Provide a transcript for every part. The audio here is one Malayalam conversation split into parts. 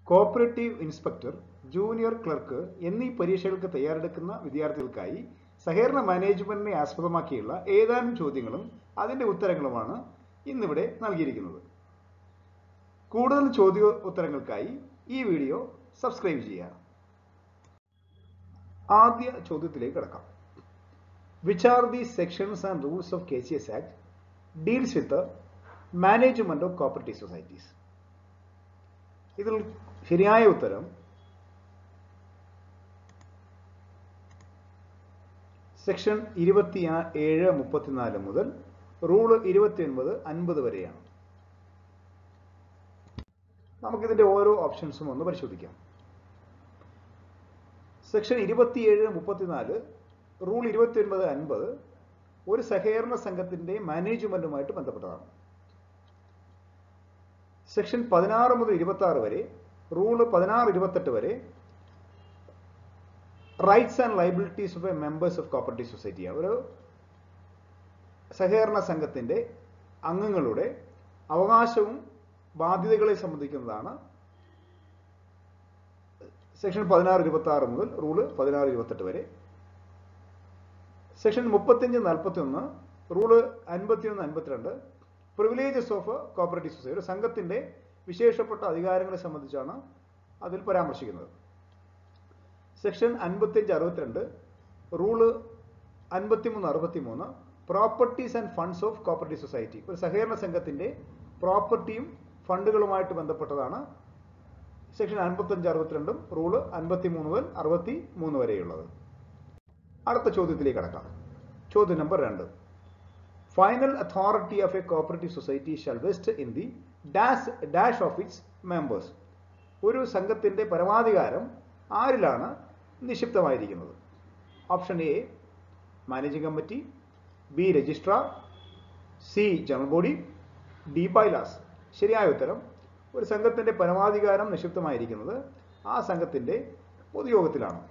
കോപ്പറേറ്റീവ് ഇൻസ്പെക്ടർ ജൂനിയർ ക്ലർക്ക് എന്നീ പരീക്ഷകൾക്ക് തയ്യാറെടുക്കുന്ന വിദ്യാർത്ഥികൾക്കായി സഹകരണ മാനേജ്മെന്റിനെ ആസ്പദമാക്കിയുള്ള ഏതാനും ചോദ്യങ്ങളും അതിന്റെ ഉത്തരങ്ങളുമാണ് ഇന്നിവിടെ നൽകിയിരിക്കുന്നത് കൂടുതൽ ചോദ്യ ഉത്തരങ്ങൾക്കായി ഈ വീഡിയോ സബ്സ്ക്രൈബ് ചെയ്യുക ആദ്യ ചോദ്യത്തിലേക്ക് കടക്കാം which are the sections and rules of K C S act deals with management of cooperative societies ഇതിൽ ശരിയായ ഉത്തരം സെക്ഷൻ ഇരുപത്തി ഏഴ് മുപ്പത്തിനാല് മുതൽ റൂള് ഇരുപത്തി ഒൻപത് അൻപത് വരെയാണ് നമുക്കിതിന്റെ ഓരോ ഓപ്ഷൻസും ഒന്ന് പരിശോധിക്കാം സെക്ഷൻ ഇരുപത്തിയേഴ് മുപ്പത്തിനാല് റൂൾ ഇരുപത്തി ഒൻപത് അൻപത് ഒരു സഹകരണ സംഘത്തിന്റെ മാനേജ്മെന്റുമായിട്ട് ബന്ധപ്പെട്ടതാണ് സെക്ഷൻ പതിനാറ് മുതൽ ഇരുപത്തി ആറ് വരെ റൂള് പതിനാറ് ഇരുപത്തെട്ട് വരെ rights and liabilities of a members of cooperative society ഒരു സഹകരണ സംഘത്തിന്റെ അംഗങ്ങളുടെ അവകാശവും ബാധ്യതകളെ സംബന്ധിക്കുന്നതാണ് സെക്ഷൻ പതിനാറ് ഇരുപത്തി ആറ് മുതൽ റൂള് പതിനാറ് ഇരുപത്തെട്ട് വരെ സെക്ഷൻ മുപ്പത്തിയഞ്ച് നാൽപ്പത്തി ഒന്ന് റൂള് അൻപത്തിയൊന്ന് അൻപത്തിരണ്ട് പ്രിവിലേജസ് ഓഫ് കോപ്പറേറ്റീവ് സൊസൈറ്റി ഒരു സംഘത്തിന്റെ വിശേഷപ്പെട്ട അധികാരങ്ങളെ സംബന്ധിച്ചാണ് അതിൽ പരാമർശിക്കുന്നത് സെക്ഷൻ അൻപത്തിയഞ്ച് അറുപത്തിരണ്ട് റൂള് അൻപത്തിമൂന്ന് അറുപത്തിമൂന്ന് properties and funds of cooperative society ഒരു സഹകരണ സംഘത്തിന്റെ പ്രോപ്പർട്ടിയും ഫണ്ടുകളുമായിട്ട് ബന്ധപ്പെട്ടതാണ് സെക്ഷൻ അൻപത്തഞ്ച് അറുപത്തിരണ്ടും റൂള് അൻപത്തിമൂന്ന് മുതൽ അറുപത്തി മൂന്ന് വരെയുള്ളത് അടുത്ത ചോദ്യത്തിലേക്ക് കടക്കാം ചോദ്യം നമ്പർ രണ്ട് final authority of a cooperative society shall vest in the dash dash of its members ഒരു സംഘത്തിന്റെ പരമാധികാരം ആരിലാണ് നിക്ഷിപ്തമായിരിക്കുന്നത് option A managing committee B registrar C general body D bylaws ശരിയായ ഉത്തരം ഒരു സംഘത്തിന്റെ പരമാധികാരം നിക്ഷിപ്തമായിരിക്കുന്നത് ആ സംഘത്തിന്റെ പൊതുയോഗത്തിലാണ്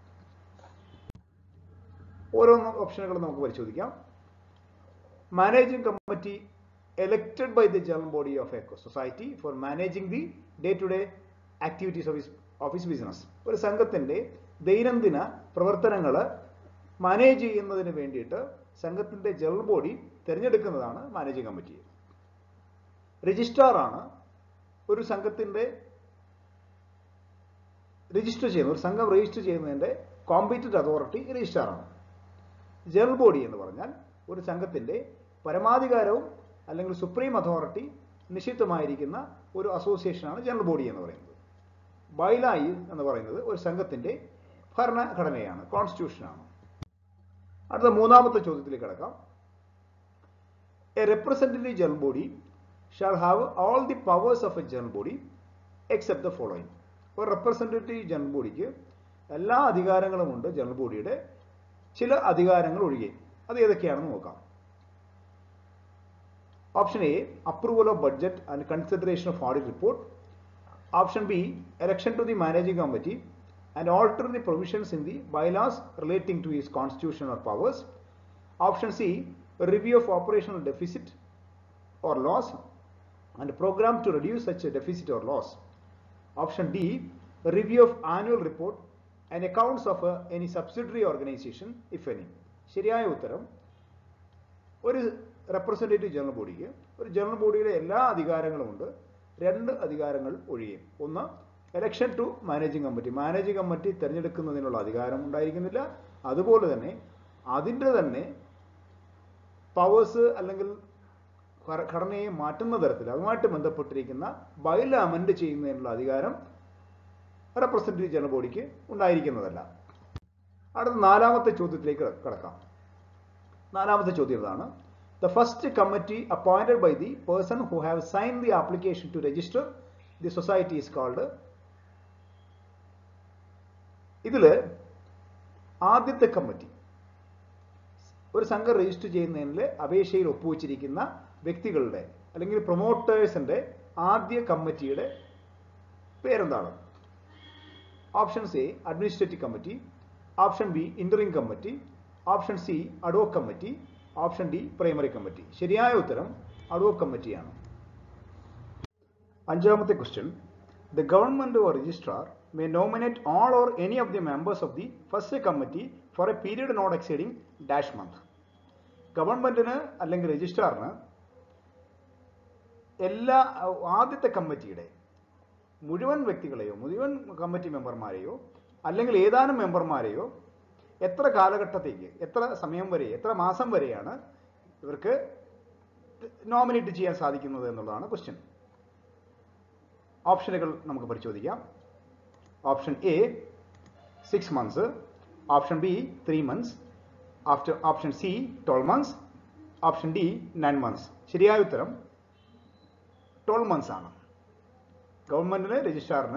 ഓരോ ഓപ്ഷനുകളും നമുക്ക് പരിശോധിക്കാം managing committee elected by the general body of a society for managing the day-to-day activities of his, of his business. ഒരു സംഘത്തിന്റെ ദൈനംദിന പ്രവർത്തനങ്ങൾ മാനേജ് ചെയ്യുന്നതിന് വേണ്ടിയിട്ട് സംഘത്തിന്റെ ജനറൽ ബോഡി തിരഞ്ഞെടുക്കുന്നതാണ് മാനേജിംഗ് കമ്മിറ്റി രജിസ്ട്രാർ ആണ് ഒരു സംഘത്തിന്റെ രജിസ്റ്റർ ചെയ്യുന്ന ഒരു സംഘം രജിസ്റ്റർ ചെയ്യുന്നതിന്റെ കോമ്പീറ്റന്റ് അതോറിറ്റി രജിസ്ട്രാർ ആണ് ജനറൽ ബോഡി എന്ന് പറഞ്ഞാൽ ഒരു സംഘത്തിന്റെ പരമാധികാരവും അല്ലെങ്കിൽ സുപ്രീം അതോറിറ്റി നിഷിദ്ധമായിരിക്കുന്ന ഒരു അസോസിയേഷനാണ് ജനറൽ ബോഡി എന്ന് പറയുന്നത് ബൈലായി എന്ന് പറയുന്നത് ഒരു സംഘത്തിന്റെ ഭരണഘടനയാണ് കോൺസ്റ്റിറ്റ്യൂഷനാണ് അടുത്ത മൂന്നാമത്തെ ചോദ്യത്തിലേക്ക് കിടക്കാം a representative general body shall have all the powers of a general body except the following ഒരു റെപ്രസെന്റേറ്റീവ് ജനറൽ ബോഡിക്ക് എല്ലാ അധികാരങ്ങളും ഉണ്ട് ജനറൽ ബോഡിയുടെ ചില അധികാരങ്ങൾ ഒഴികെ അത് ഏതൊക്കെയാണെന്ന് നോക്കാം Option A, approval of budget and consideration of audit report. Option B, election to the managing committee and alter the provisions in the bylaws relating to his constitution or powers. Option C, review of operational deficit or loss and program to reduce such a deficit or loss. Option D, review of annual report and accounts of uh, any subsidiary organization, if any. ശരിയായ ഉത്തരം ഒരു റെപ്രസെൻറ്റേറ്റീവ് ജനറൽ ബോഡിക്ക് ഒരു ജനറൽ ബോഡിയുടെ എല്ലാ അധികാരങ്ങളും ഉണ്ട് രണ്ട് അധികാരങ്ങൾ ഒഴികെ ഒന്ന് election to managing committee managing committee തിരഞ്ഞെടുക്കുന്നതിനുള്ള അധികാരം ഉണ്ടായിരിക്കുന്നില്ല അതുപോലെ തന്നെ അതിൻ്റെ തന്നെ പവേഴ്സ് അല്ലെങ്കിൽ ഘടനയെ മാറ്റുന്ന തരത്തിൽ അതുമായിട്ട് ബന്ധപ്പെട്ടിരിക്കുന്ന ബൈല അമെൻഡ് ചെയ്യുന്നതിനുള്ള അധികാരം റെപ്രസെൻറ്റേറ്റീവ് ജനറൽ ബോഡിക്ക് ഉണ്ടായിരിക്കുന്നതല്ല അടുത്ത നാലാമത്തെ ചോദ്യത്തിലേക്ക് കടക്കാം നാലാമത്തെ ചോദ്യം ഇതാണ് The first committee appointed by the person who have signed the application to register the society is called ഇതിൽ ആദ്യത്തെ കമ്മിറ്റി ഒരു സംഘം രജിസ്റ്റർ ചെയ്യുന്നതിൽ അപേക്ഷയിൽ ഒപ്പുവെച്ചിരിക്കുന്ന വ്യക്തികളുടെ അല്ലെങ്കിൽ പ്രൊമോട്ടേഴ്സിന്റെ ആദ്യ കമ്മിറ്റിയുടെ പേരെന്താണ് option A administrative committee option B interim committee option C ad hoc committee option D primary committee ശരിയായ ഉത്തരം അഡോ കമ്മിറ്റിയാണ് അഞ്ചാമത്തെ question the government or registrar may nominate all or any of the members of the first committee for a period not exceeding dash month. ഗവൺമെന്റിന് അല്ലെങ്കിൽ രജിസ്ട്രാറിന് എല്ലാ ആദ്യത്തെ കമ്മിറ്റിയുടെ മുഴുവൻ വ്യക്തികളെയോ മുഴുവൻ കമ്മിറ്റി മെമ്പർമാരെയോ അല്ലെങ്കിൽ ഏതാനും മെമ്പർമാരെയോ എത്ര കാലഘട്ടത്തേക്ക് എത്ര സമയം വരെ എത്ര മാസം വരെയാണ് ഇവർക്ക് നോമിനേറ്റ് ചെയ്യാൻ സാധിക്കുന്നത് എന്നുള്ളതാണ് ക്വസ്റ്റ്യൻ ഓപ്ഷനുകൾ നമുക്ക് പരിശോധിക്കാം option A six months option B three months after option C twelve months option D nine months ശരിയായ ഉത്തരം ട്വൽവ് മന്ത്സ് ആണ് ഗവൺമെന്റിന് രജിസ്ട്രാറിന്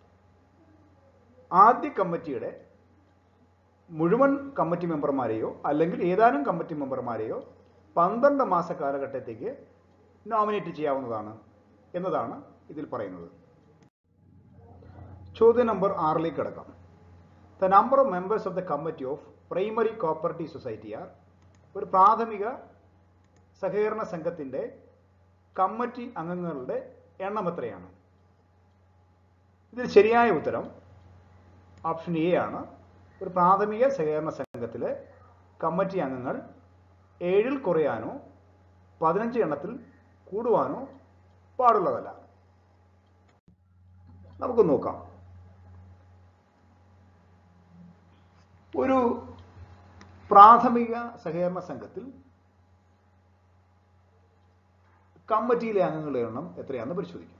ആദ്യ കമ്മിറ്റിയുടെ മുഴുവൻ കമ്മിറ്റി മെമ്പർമാരെയോ അല്ലെങ്കിൽ ഏതാനും കമ്മിറ്റി മെമ്പർമാരെയോ പന്ത്രണ്ട് മാസ കാലഘട്ടത്തേക്ക് നോമിനേറ്റ് ചെയ്യാവുന്നതാണ് എന്നതാണ് ഇതിൽ പറയുന്നത് ചോദ്യം നമ്പർ ആറിലേക്ക് കിടക്കാം the number of members of the committee of primary cooperative society are ഒരു പ്രാഥമിക സഹകരണ സംഘത്തിന്റെ കമ്മിറ്റി അംഗങ്ങളുടെ എണ്ണം എത്രയാണ് ഇതിൽ ശരിയായ ഉത്തരം ഓപ്ഷൻ എ ആണ് ഒരു പ്രാഥമിക സഹകരണ സംഘത്തിലെ കമ്മിറ്റി അംഗങ്ങൾ ഏഴിൽ കുറയാനോ പതിനഞ്ച് എണ്ണത്തിൽ കൂടുവാനോ പാടുള്ളതല്ല നമുക്ക് നോക്കാം ഒരു പ്രാഥമിക സഹകരണ സംഘത്തിൽ കമ്മിറ്റിയിലെ അംഗങ്ങളുടെ എണ്ണം എത്രയാണെന്ന് പരിശോധിക്കാം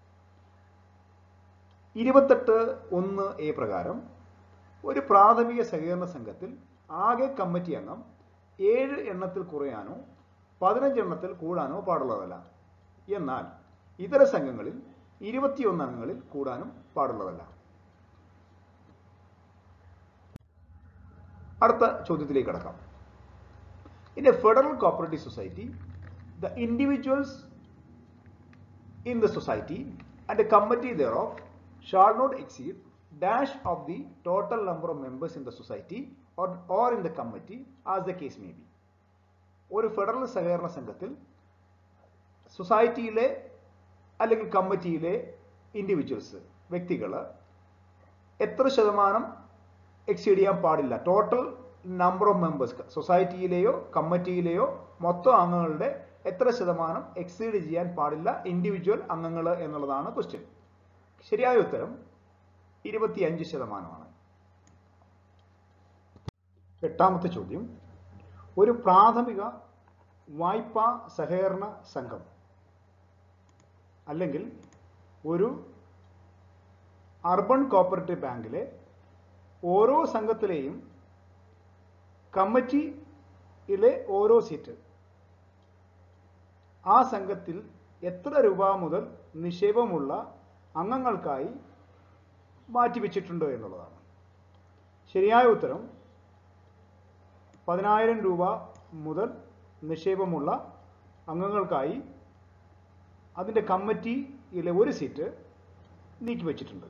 ഇരുപത്തെട്ട് ഒന്ന് എ പ്രകാരം ഒരു പ്രാഥമിക സഹകരണ സംഘത്തിൽ ആകെ കമ്മിറ്റി അംഗം ഏഴ് എണ്ണത്തിൽ കുറയാനോ പതിനഞ്ച് എണ്ണത്തിൽ കൂടാനോ പാടുള്ളതല്ല എന്നാൽ ഇതര സംഘങ്ങളിൽ ഇരുപത്തിയൊന്ന് അംഗങ്ങളിൽ കൂടാനും പാടുള്ളതല്ല അടുത്ത ചോദ്യത്തിലേക്ക് കടക്കാം in a federal cooperative society the individuals in the society and a committee thereof shall not exceed dash of the total number of members in the society or in the committee as the case may be ഒരു ഫെഡറൽ സഹകരണ സംഘത്തിൽ സൊസൈറ്റിയിലെ അല്ലെങ്കിൽ കമ്മിറ്റിയിലെ ഇൻഡിവിജ്വൽസ് വ്യക്തികൾ എത്ര ശതമാനം എക്സീഡ് ചെയ്യാൻ പാടില്ല ടോട്ടൽ നമ്പർ ഓഫ് മെമ്പേഴ്സ് സൊസൈറ്റിയിലെയോ കമ്മിറ്റിയിലെയോ മൊത്തം അംഗങ്ങളുടെ എത്ര ശതമാനം എക്സീഡ് ചെയ്യാൻ പാടില്ല ഇൻഡിവിജ്വൽ അംഗങ്ങൾ എന്നുള്ളതാണ് ക്വസ്റ്റ്യൻ ശരിയായ ഉത്തരം ഇരുപത്തിയഞ്ച് ശതമാനമാണ് എട്ടാമത്തെ ചോദ്യം ഒരു പ്രാഥമിക വായ്പാ സഹകരണ സംഘം അല്ലെങ്കിൽ ഒരു അർബൻ കോപ്പറേറ്റീവ് ബാങ്കിലെ ഓരോ സംഘത്തിലെയും കമ്മിറ്റിയിലെ ഓരോ സീറ്റ് ആ സംഘത്തിൽ എത്ര രൂപ മുതൽ നിക്ഷേപമുള്ള അംഗങ്ങൾക്കായി മാറ്റിവെച്ചിട്ടുണ്ട് എന്നുള്ളതാണ് ശരിയായ ഉത്തരം പതിനായിരം രൂപ മുതൽ നിക്ഷേപമുള്ള അംഗങ്ങൾക്കായി അതിൻ്റെ കമ്മിറ്റിയിലെ ഒരു സീറ്റ് നീക്കിവെച്ചിട്ടുണ്ട്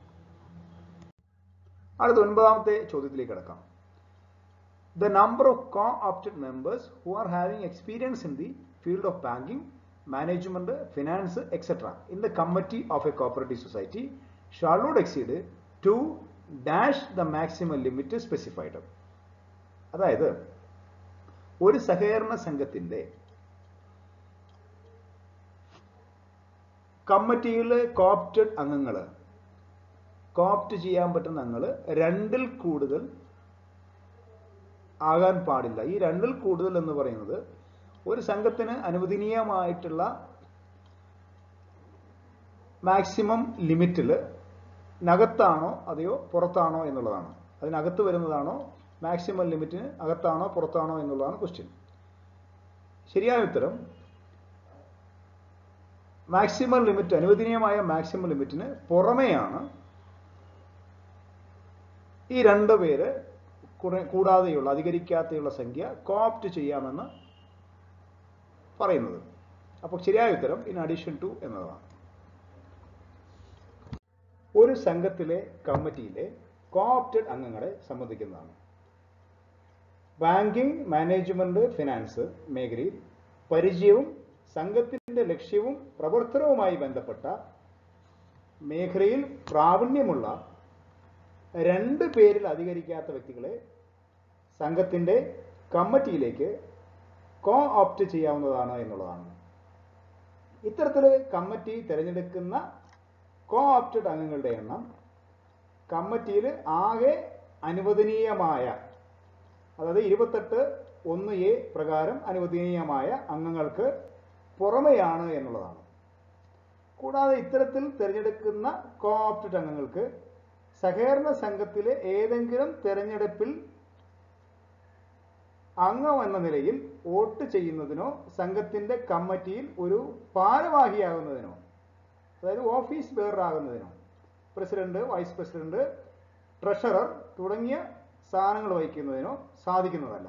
അടുത്ത ഒൻപതാമത്തെ ചോദ്യത്തിലേക്ക് കിടക്കാം the number of coopted members who are having experience in the field of banking management finance etcetera in the committee of a cooperative society shall not exceed two dash the maximum limit specified അതായത് ഒരു സഹകരണ സംഘത്തിന്റെ കമ്മിറ്റിയിലെ കോപ്റ്റഡ് അംഗങ്ങൾ കോപ്റ്റ് ചെയ്യാൻ പറ്റുന്ന അംഗങ്ങൾ രണ്ടിൽ കൂടുതൽ ആകാൻ പാടില്ല ഈ രണ്ടിൽ കൂടുതൽ എന്ന് പറയുന്നത് ഒരു സംഘത്തിന് അനുവദനീയമായിട്ടുള്ള മാക്സിമം ലിമിറ്റിൽ നകത്താണോ അതെയോ പുറത്താണോ എന്നുള്ളതാണ് അതിനകത്ത് വരുന്നതാണോ മാക്സിമം ലിമിറ്റിന് അകത്താണോ പുറത്താണോ എന്നുള്ളതാണ് ക്വസ്റ്റ്യൻ ശരിയായ ഉത്തരം മാക്സിമം ലിമിറ്റ് അനുവദനീയമായ മാക്സിമം ലിമിറ്റിന് പുറമെയാണ് ഈ രണ്ട് പേര് കൂടാതെയുള്ള അധികരിക്കാതെയുള്ള സംഖ്യ കോപ്റ്റ് ചെയ്യാമെന്ന് പറയുന്നത് അപ്പോൾ ശരിയായ ഉത്തരം ഇൻ അഡീഷൻ ടു എന്നതാണ് ഒരു സംഘത്തിലെ കമ്മിറ്റിയിലെ കോപ്റ്റഡ് അംഗങ്ങളെ സംബന്ധിക്കുന്നതാണ് ബാങ്കിംഗ് മാനേജ്മെന്റ് ഫിനാൻസ് മേഖലയിൽ പരിചയവും സംഘത്തിന്റെ ലക്ഷ്യവും പ്രവർത്തനവുമായി ബന്ധപ്പെട്ട മേഖലയിൽ പ്രാവീണ്യമുള്ള രണ്ട് പേരിൽ അധികരിക്കാത്ത വ്യക്തികളെ സംഘത്തിൻ്റെ കമ്മിറ്റിയിലേക്ക് കോ ഓപ്റ്റ് ചെയ്യാവുന്നതാണ് എന്നുള്ളതാണ് ഇത്തരത്തിൽ കമ്മിറ്റി തിരഞ്ഞെടുക്കുന്ന കോ ഓപ്റ്റഡ് അംഗങ്ങളുടെ എണ്ണം കമ്മിറ്റിയിൽ ആകെ അനുവദനീയമായ അതായത് ഇരുപത്തെട്ട് ഒന്ന് എ പ്രകാരം അനുവദനീയമായ അംഗങ്ങൾക്ക് പുറമെയാണ് എന്നുള്ളതാണ് കൂടാതെ ഇത്തരത്തിൽ തിരഞ്ഞെടുക്കുന്ന കോ ഓപ്റ്റഡ് അംഗങ്ങൾക്ക് സഹകരണ സംഘത്തിലെ ഏതെങ്കിലും തിരഞ്ഞെടുപ്പിൽ അംഗം എന്ന നിലയിൽ വോട്ട് ചെയ്യുന്നതിനോ സംഘത്തിന്റെ കമ്മിറ്റിയിൽ ഒരു ഭാരവാഹിയാകുന്നതിനോ അതായത് ഓഫീസ് ബെയറാകുന്നതിനോ പ്രസിഡന്റ് വൈസ് പ്രസിഡന്റ് ട്രഷറർ തുടങ്ങിയ സ്ഥാനങ്ങൾ വഹിക്കുന്നതിനോ സാധിക്കുന്നതല്ല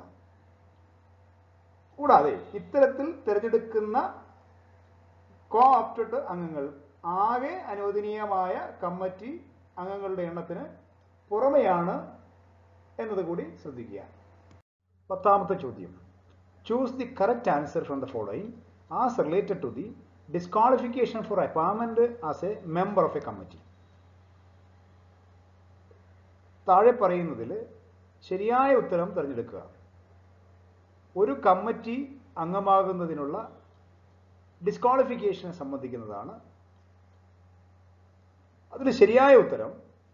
കൂടാതെ ഇത്തരത്തിൽ തിരഞ്ഞെടുക്കുന്ന കോ ഓപ്റ്റഡ് അംഗങ്ങൾ ആകെ അനുവദനീയമായ കമ്മിറ്റി അംഗങ്ങളുടെ എണ്ണത്തിന് പുറമെയാണ് എന്നത് കൂടി ശ്രദ്ധിക്കുക പത്താമത്തെ ചോദ്യം choose the correct answer from the following as related to the disqualification for അപ്പോയിൻമെന്റ് as a member of a committee താഴെ പറയുന്നതിൽ ശരിയായ ഉത്തരം തിരഞ്ഞെടുക്കുക ഒരു കമ്മിറ്റി അംഗമാകുന്നതിനുള്ള ഡിസ്ക്വാളിഫിക്കേഷനെ സംബന്ധിക്കുന്നതാണ് അതിൽ ശരിയായ ഉത്തരം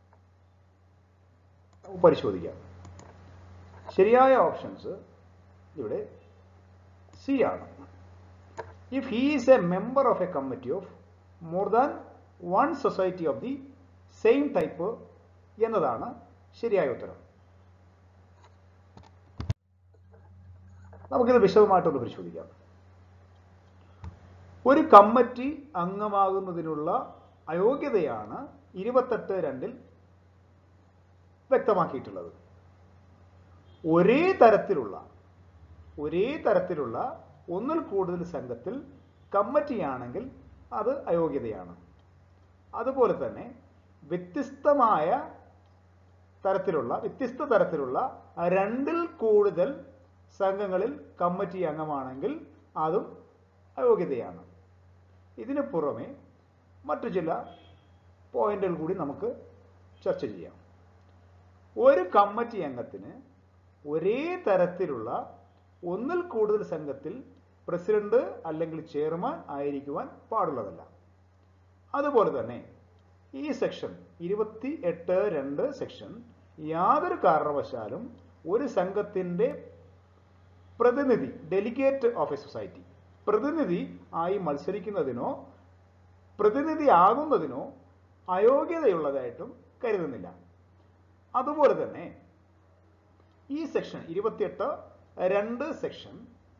നമുക്ക് പരിശോധിക്കാം ശരിയായ ഓപ്ഷൻസ് ഇവിടെ സി ആണ് if he is a member of a committee of more than one society of the same type എന്നതാണ് ശരിയായ ഉത്തരം നമുക്കിത് വിശദമായിട്ടൊന്ന് പരിശോധിക്കാം ഒരു കമ്മിറ്റി അംഗമാകുന്നതിനുള്ള അയോഗ്യതയാണ് ഇരുപത്തെട്ട് രണ്ടിൽ വ്യക്തമാക്കിയിട്ടുള്ളത് ഒരേ തരത്തിലുള്ള ഒരേ തരത്തിലുള്ള ഒന്നിൽ കൂടുതൽ സംഘത്തിൽ കമ്മിറ്റിയാണെങ്കിൽ അത് അയോഗ്യതയാണ് അതുപോലെ തന്നെ വ്യത്യസ്തമായ തരത്തിലുള്ള വ്യത്യസ്ത തരത്തിലുള്ള രണ്ടിൽ കൂടുതൽ സംഘങ്ങളിൽ കമ്മിറ്റി അംഗമാണെങ്കിൽ അതും അയോഗ്യതയാണ് ഇതിനു പുറമെ മറ്റു ചില പോയിന്റുകൾ കൂടി നമുക്ക് ചർച്ച ചെയ്യാം ഒരു കമ്മിറ്റി അംഗത്തിന് ഒരേ തരത്തിലുള്ള ഒന്നിൽ കൂടുതൽ സംഘത്തിൽ പ്രസിഡന്റ് അല്ലെങ്കിൽ ചെയർമാൻ ആയിരിക്കുവാൻ പാടുള്ളതല്ല അതുപോലെ തന്നെ ഈ സെക്ഷൻ ഇരുപത്തി എട്ട് രണ്ട് സെക്ഷൻ യാതൊരു കാരണവശാലും ഒരു സംഘത്തിന്റെ പ്രതിനിധി ഡെലിഗേറ്റ് ഓഫ് എ സൊസൈറ്റി പ്രതിനിധി ആയി മത്സരിക്കുന്നതിനോ പ്രതിനിധി ആകുന്നതിനോ അയോഗ്യതയുള്ളതായിട്ടും കരുതുന്നില്ല അതുപോലെ തന്നെ ഈ സെക്ഷൻ ഇരുപത്തിയെട്ട് രണ്ട് സെക്ഷൻ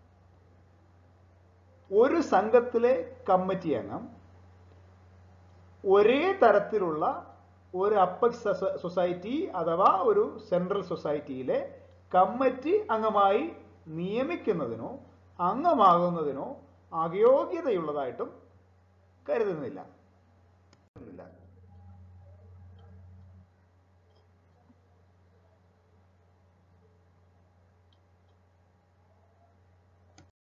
ഒരു സംഘത്തിലെ കമ്മിറ്റി അംഗം ഒരേ തരത്തിലുള്ള ഒരു അപ്പക്സ് സൊസൈറ്റി അഥവാ ഒരു സെൻട്രൽ സൊസൈറ്റിയിലെ കമ്മിറ്റി അംഗമായി നിയമിക്കുന്നതിനോ അംഗമാകുന്നതിനോ അയോഗ്യതയുള്ളതായിട്ടും കരുതുന്നില്ല